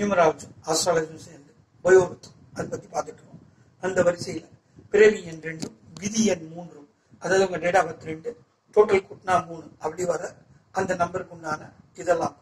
நியூமராலஜும் ஆஸ்ட்ராலஜியும் சேர்ந்து பயோபத்தும் அதை பத்தி பார்த்துட்டு இருக்கோம் அந்த வரிசையில பிறவி எண் ரெண்டும் விதி எண் மூன்றும் அதாவது உங்க டேட் ஆஃப் பர்த் ரெண்டு டோட்டல் கூட்டினா மூணு அப்படி வர அந்த நம்பருக்கு உண்டான இதெல்லாம்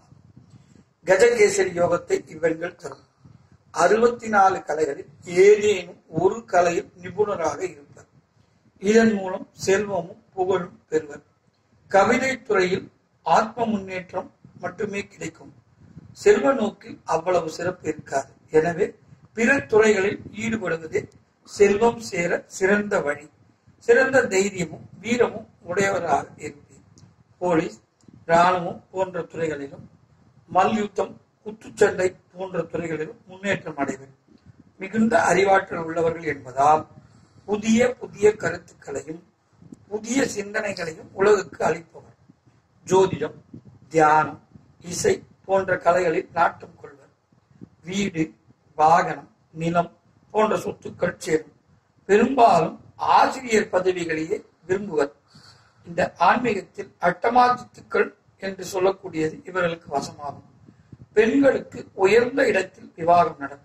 கஜகேசரி யோகத்தை இவ்வெண்கள் தரும் அறுபத்தி நாலு கலைகளில் ஏதேனும் ஒரு கலையில் நிபுணராக இருப்பர் இதன் மூலம் செல்வமும் புகழும் பெறுவர் கவிதை துறையில் ஆத்ம முன்னேற்றம் மட்டுமே கிடைக்கும் செல்வ நோக்கில் அவ்வளவு சிறப்பு இருக்காது எனவே பிற துறைகளில் ஈடுபடுவதே செல்வம் சேர சிறந்த வழி சிறந்த தைரியமும் வீரமும் உடையவராக இருப்பீர் போலீஸ் இராணுவம் போன்ற துறைகளிலும் மல்யுத்தம் குத்துச்சண்டை போன்ற துறைகளிலும் முன்னேற்றம் அடைவர் மிகுந்த அறிவாற்றல் உள்ளவர்கள் என்பதால் புதிய புதிய கருத்துக்களையும் புதிய சிந்தனைகளையும் உலகுக்கு அளிப்பவர் ஜோதிடம் தியானம் இசை போன்ற கலைகளில் நாட்டம் கொள்வர் வீடு வாகனம் நிலம் போன்ற சொத்துக்கள் சேரும் பெரும்பாலும் ஆசிரியர் பதவிகளையே விரும்புவர் இந்த ஆன்மீகத்தில் அட்டமாதித்துக்கள் என்று சொல்லக்கூடியது இவர்களுக்கு வசமாகும் பெண்களுக்கு உயர்ந்த இடத்தில் விவாகம் நடக்கும்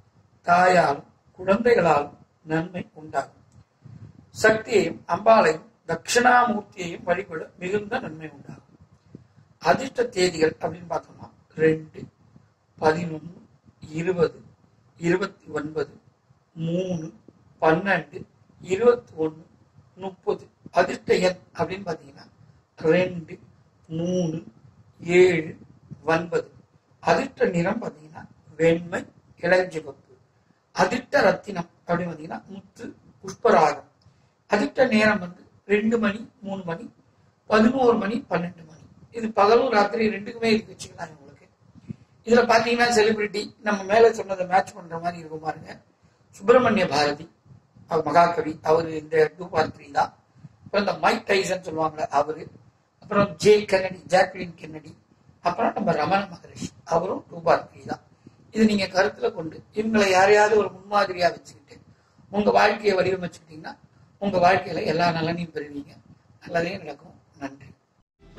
தாயாலும் குழந்தைகளாலும் நன்மை உண்டாகும் சக்தியையும் அம்பாளையும் தட்சிணாமூர்த்தியையும் வழிபட மிகுந்த நன்மை உண்டாகும் அதிர்ஷ்ட தேதிகள் அப்படின்னு பார்த்தோம்னா ரெண்டு பதினொன்று இருபது இருபத்தி ஒன்பது மூணு பன்னெண்டு இருபத்தி ஒன்று முப்பது அதிர்ஷ்ட எண் அப்படின்னு பார்த்தீங்கன்னா ரெண்டு மூணு ஏழு ஒன்பது அதிர்ஷ்ட நிறம் பார்த்தீங்கன்னா வெண்மை இளஞ்சிவப்பு அதிர்ஷ்ட ரத்தினம் அப்படின்னு பார்த்தீங்கன்னா முத்து புஷ்பராகம் அதிர்ஷ்ட நேரம் வந்து ரெண்டு மணி மூணு மணி பதினோரு மணி பன்னெண்டு மணி இது பகலும் ராத்திரி ரெண்டுக்குமே இருக்கு வச்சுக்கலாம் உங்களுக்கு இதுல பாத்தீங்கன்னா செலிபிரிட்டி நம்ம மேல சொன்னதை மேட்ச் பண்ற மாதிரி இருக்கும் பாருங்க சுப்பிரமணிய பாரதி அவர் மகாகவி அவர் இந்த டூ பார் த்ரீ தான் அப்புறம் இந்த மைக் டைசன் சொல்லுவாங்களே அவரு அப்புறம் ஜே கென்னடி ஜாக்லின் கென்னடி அப்புறம் நம்ம ரமண மகரிஷி அவரும் டூ பார் த்ரீ தான் இது நீங்க கருத்துல கொண்டு இவங்களை யாரையாவது ஒரு முன்மாதிரியா வச்சுக்கிட்டு உங்க வாழ்க்கையை வடிவமைச்சுக்கிட்டீங்கன்னா உங்க வாழ்க்கையில எல்லா நலனையும் பெறுவீங்க நல்லதே நடக்கும் நன்றி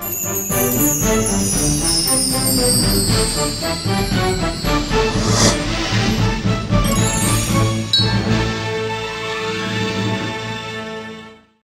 Thank you.